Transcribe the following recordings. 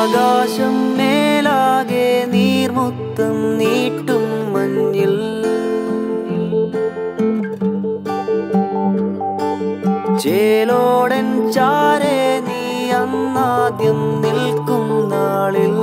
ആകാശം മേലാകെ നീർമുത്തം നീട്ടും മഞ്ഞിൽ ചേലോടൻ ചാരെ നീ അന്നാദ്യം നിൽക്കും നാളിൽ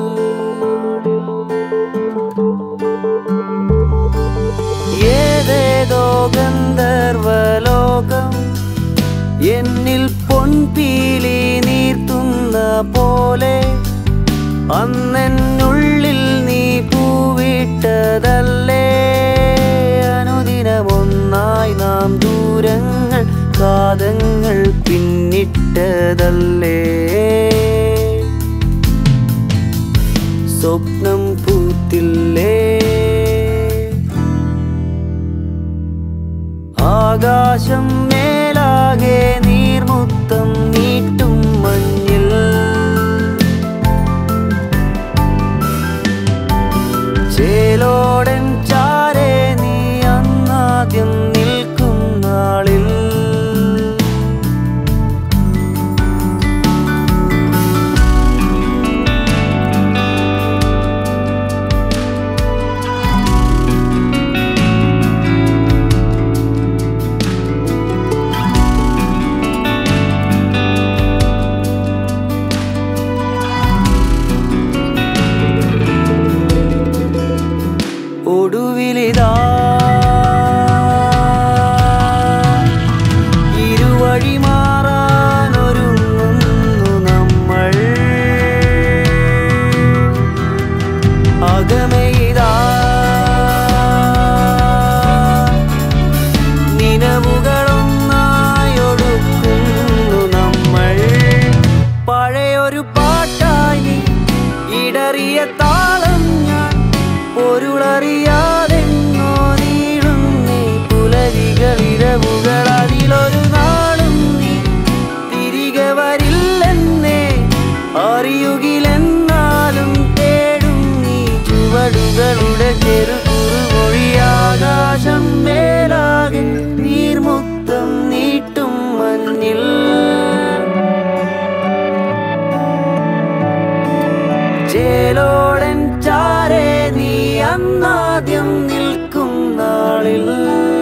ഏതേതോ ഗന്ധർവലോകം എന്നിൽ പൊൻപീലി നീർത്തുന്ന പോലെ അന്നെന്നുള്ളിൽ നീ പൂവിട്ടതല്ലേ അനുദിനമൊന്നായി നാം ദൂരങ്ങൾ കാതങ്ങൾ പിന്നിട്ടതല്ലേ സ്വപ്നം പൂത്തില്ലേ ആകാശം മേലാകെ നീർമുത്തം നീട്ടും മഞ്ഞിൽ ചേലോടൻ ചാരെ നീ അന്നാദ്യം നിൽക്കും നാളിൽ ഒടുവിലിതാ ഇരുവഴി മാറാനൊരുങ്ങുന്നു നമ്മൾ അകമയിതാ നിലവുകളൊന്നായൊടുക്കുന്നു നമ്മൾ പഴയൊരു പാട്ടായി നീ ഇടറിയ താളം ഞാൻ പൊരുളറിയാതെങ്ങോ നീളും നീ പുലരികളിരവുകൾ അതിലൊരു നാളും നീ തിരികെ വരില്ലെന്നേ അറിയുകിലെന്നാലും തേടും നീ ചുവടുകളുടെ ചെറുകുറുമൊഴി ആകാശം മേലാകെ നീർമുത്തം നീട്ടും മഞ്ഞിൽ ചേലോടൻ ചാരെ നീ അന്നാദ്യം നിൽക്കും നാളിൽ